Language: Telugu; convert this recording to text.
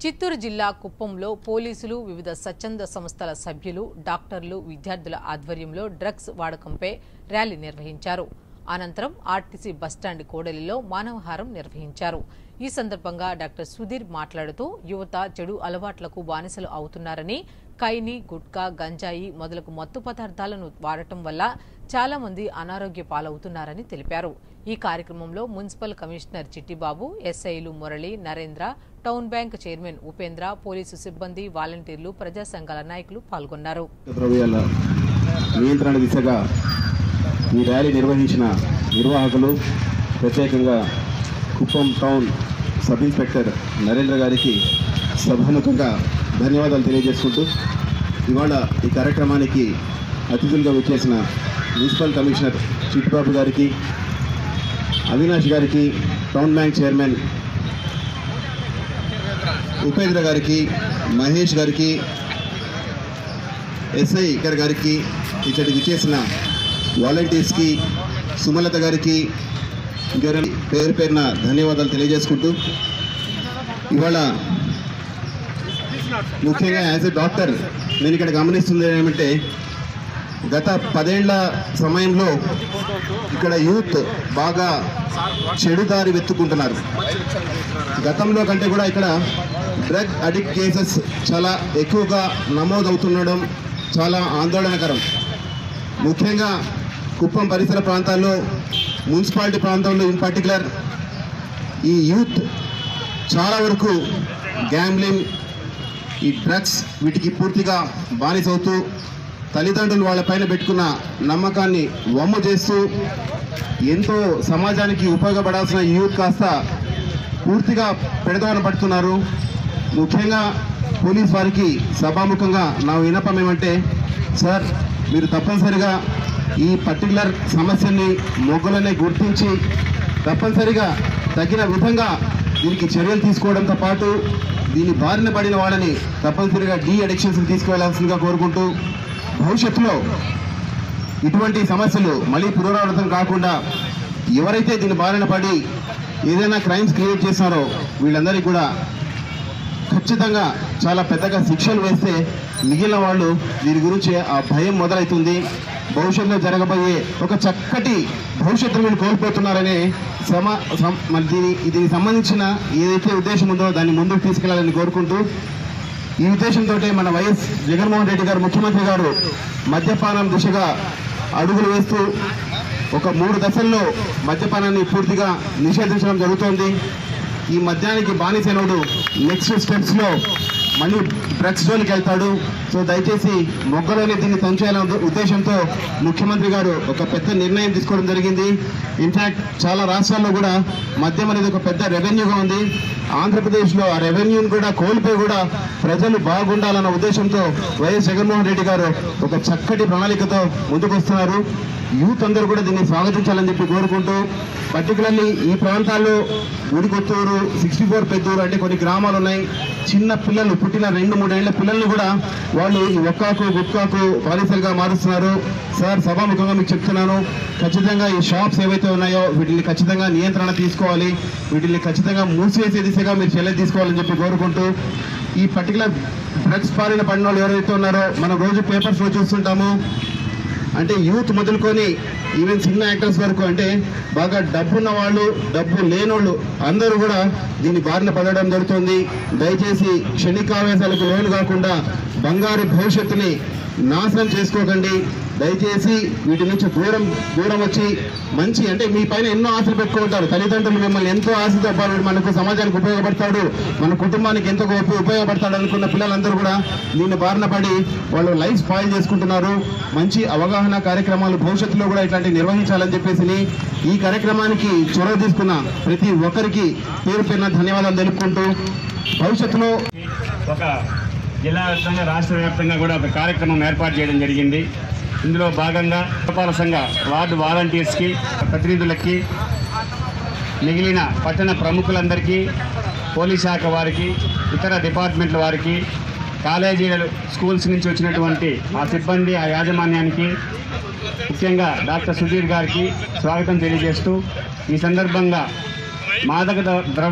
చిత్తూరు జిల్లా కుప్పంలో పోలీసులు వివిధ స్వచ్ఛంద సంస్థల సభ్యులు డాక్టర్లు విద్యార్థుల ఆధ్వర్యంలో డ్రగ్స్ వాడకంపై ర్యాలీ నిర్వహించారు అనంతరం ఆర్టీసీ బస్టాండ్ కోడలిలో మానవహారం నిర్వహించారు ఈ సందర్భంగా డాక్టర్ సుధీర్ మాట్లాడుతూ యువత చెడు అలవాట్లకు బానిసలు అవుతున్నారని కైని గుట్కా గంజాయి మొదలగు మత్తు పదార్థాలను వాడటం వల్ల చాలా మంది అనారోగ్య పాలవుతున్నారని తెలిపారు ఈ కార్యక్రమంలో మున్సిపల్ కమిషనర్ చిట్టిబాబు ఎస్ఐలు Murali Narendra town bank chairman Upendra police సిబ్బంది వాలంటీర్లు ప్రజా సంఘాల నాయకులు పాల్గొన్నారు ద్రవ్యాల నియంత్రణ దిశగా ఈ ర్యాలీ నిర్వహించిన నిర్వాహకులు ప్రత్యేకంగా Kuppam town sub inspector Narendra గారికి సభాముఖంగా ధన్యవాదాలు తెలియజేసుకుంటూ ఇవాళ ఈ కార్యక్రమానికి అతిథులుగా వచ్చేసిన మున్సిపల్ కమిషనర్ చిట్టిబాబు గారికి అవినాష్ గారికి టౌన్ బ్యాంక్ చైర్మన్ ఉపేంద్ర గారికి మహేష్ గారికి ఎస్ఐ గారి గారికి ఇక్కడికి చేసిన వాలంటీర్స్కి సుమలత గారికి ఇంకెవరైనా పేరు పేరున ధన్యవాదాలు తెలియజేసుకుంటూ ఇవాళ ముఖ్యంగా యాజ్ ఎ డాక్టర్ నేను ఇక్కడ గమనిస్తుంది ఏమంటే గత పదేళ్ల సమయంలో ఇక్కడ యూత్ బాగా చెడుదారి వెతుక్కుంటున్నారు గతంలో కంటే కూడా ఇక్కడ డ్రగ్ అడిక్ట్ కేసెస్ చాలా ఎక్కువగా నమోదవుతుండడం చాలా ఆందోళనకరం ముఖ్యంగా కుప్పం పరిసర ప్రాంతాల్లో మున్సిపాలిటీ ప్రాంతంలో ఇన్ పర్టికులర్ ఈ యూత్ చాలా వరకు గ్యాంబ్లింగ్ ఈ డ్రగ్స్ వీటికి పూర్తిగా బానిసవుతూ తల్లిదండ్రులు వాళ్ళపైన పెట్టుకున్న నమ్మకాన్ని వమ్ము చేస్తూ ఎంతో సమాజానికి ఉపయోగపడాల్సిన ఈ యూత్ కాస్త పూర్తిగా పెడదవన పడుతున్నారు ముఖ్యంగా పోలీస్ వారికి సభాముఖంగా నా విన్నపం ఏమంటే సార్ మీరు తప్పనిసరిగా ఈ పర్టికులర్ సమస్యని మొగ్గులనే గుర్తించి తప్పనిసరిగా తగిన విధంగా దీనికి చర్యలు తీసుకోవడంతో పాటు దీని బారిన పడిన వాళ్ళని తప్పనిసరిగా డీ అడిక్షన్స్ తీసుకువెళ్లాల్సిందిగా కోరుకుంటూ భవిష్యత్తులో ఇటువంటి సమస్యలు మళ్ళీ పునరావృతం కాకుండా ఎవరైతే దీని బారిన పడి ఏదైనా క్రైమ్స్ క్రియేట్ చేశారో వీళ్ళందరికీ కూడా ఖచ్చితంగా చాలా పెద్దగా శిక్షలు వేస్తే మిగిలిన వాళ్ళు దీని గురించి ఆ భయం మొదలవుతుంది భవిష్యత్తులో జరగబోయే ఒక చక్కటి భవిష్యత్తును వీళ్ళు కోల్పోతున్నారనే సమా సం- మరి దీని దీనికి సంబంధించిన ఏదైతే ఉద్దేశం ఉందో దాన్ని ముందుకు తీసుకెళ్లాలని కోరుకుంటూ ఈ ఉద్దేశంతో మన వైఎస్ జగన్మోహన్ రెడ్డి గారు ముఖ్యమంత్రి గారు మద్యపానం దిశగా అడుగులు వేస్తూ ఒక మూడు దశల్లో మద్యపానాన్ని పూర్తిగా నిషేధించడం జరుగుతోంది ఈ మద్యానికి బానిసైనడు నెక్స్ట్ స్టెప్స్లో మళ్ళీ డ్రగ్స్ జోలికి వెళ్తాడు సో దయచేసి మొగ్గలోనే దీన్ని తంచేయాలనే ఉద్దేశంతో ముఖ్యమంత్రి గారు ఒక పెద్ద నిర్ణయం తీసుకోవడం జరిగింది ఇన్ఫ్యాక్ట్ చాలా రాష్ట్రాల్లో కూడా మద్యం అనేది ఒక పెద్ద రెవెన్యూగా ఉంది ఆంధ్రప్రదేశ్లో ఆ రెవెన్యూని కూడా కోల్పోయి కూడా ప్రజలు బాగుండాలన్న ఉద్దేశంతో వైఎస్ జగన్మోహన్ రెడ్డి గారు ఒక చక్కటి ప్రణాళికతో ముందుకు వస్తున్నారు యూత్ అందరూ కూడా దీన్ని స్వాగతించాలని చెప్పి కోరుకుంటూ పర్టికులర్లీ ఈ ప్రాంతాల్లో గుడికొత్తూరు సిక్స్టీ ఫోర్ పెద్దూరు అంటే కొన్ని గ్రామాలు ఉన్నాయి చిన్న పిల్లలు పుట్టిన రెండు మూడేళ్ల పిల్లల్ని కూడా వాళ్ళు ఈ ఒక్కాకు గుట్కాకు బానిసలుగా మారుస్తున్నారు సార్ సభాముఖంగా మీకు చెప్తున్నాను ఖచ్చితంగా ఈ షాప్స్ ఏవైతే ఉన్నాయో వీటిని ఖచ్చితంగా నియంత్రణ తీసుకోవాలి వీటిని ఖచ్చితంగా మూసివేసే దిశగా మీరు చర్యలు తీసుకోవాలని చెప్పి కోరుకుంటూ ఈ పర్టికులర్ డ్రగ్స్ బారిన పడిన వాళ్ళు ఎవరైతే ఉన్నారో మనం రోజు పేపర్స్లో చూస్తుంటాము అంటే యూత్ మొదలుకొని ఈవెన్ సినిమా యాక్టర్స్ వరకు అంటే బాగా డబ్బున్న వాళ్ళు డబ్బు లేనోళ్ళు అందరూ కూడా దీని బారిన పడడం జరుగుతుంది దయచేసి క్షణికావేశాలకు లోను కాకుండా బంగారు భవిష్యత్తుని నాశనం చేసుకోకండి దయచేసి వీటి నుంచి దూరం దూరం వచ్చి మంచి అంటే మీ పైన ఎన్నో ఆశలు పెట్టుకుంటారు తల్లిదండ్రులు మిమ్మల్ని ఎంతో ఆశతో "అబ్బా, మనకు సమాజానికి ఉపయోగపడతాడు మన కుటుంబానికి ఎంతో ఉప- ఉపయోగపడతాడు అనుకున్న పిల్లలందరూ కూడా దీన్ని బారిన పడి వాళ్ళు లైఫ్ స్పాయిల్ చేసుకుంటున్నారు మంచి అవగాహన కార్యక్రమాలు భవిష్యత్తులో కూడా ఇట్లాంటివి నిర్వహించాలని చెప్పేసి ఈ కార్యక్రమానికి చొరవ తీసుకున్న ప్రతి ఒక్కరికి పేరు పేరున ధన్యవాదాలు తెలుపుకుంటూ భవిష్యత్తులో ఒక జిల్లా వ్యాప్తంగా రాష్ట్ర వ్యాప్తంగా కూడా ఒక కార్యక్రమం ఏర్పాటు చేయడం జరిగింది ఇందులో భాగంగా వ్యాపార సంఘ వార్డు వాలంటీర్స్కి ప్రతినిధులకి మిగిలిన పట్టణ ప్రముఖులందరికీ పోలీస్ శాఖ వారికి ఇతర డిపార్ట్మెంట్ల వారికి కాలేజీల స్కూల్స్ నుంచి వచ్చినటువంటి ఆ సిబ్బంది ఆ యాజమాన్యానికి ముఖ్యంగా డాక్టర్ సుధీర్ గారికి స్వాగతం తెలియజేస్తూ ఈ సందర్భంగా మాదక ద్రవ్య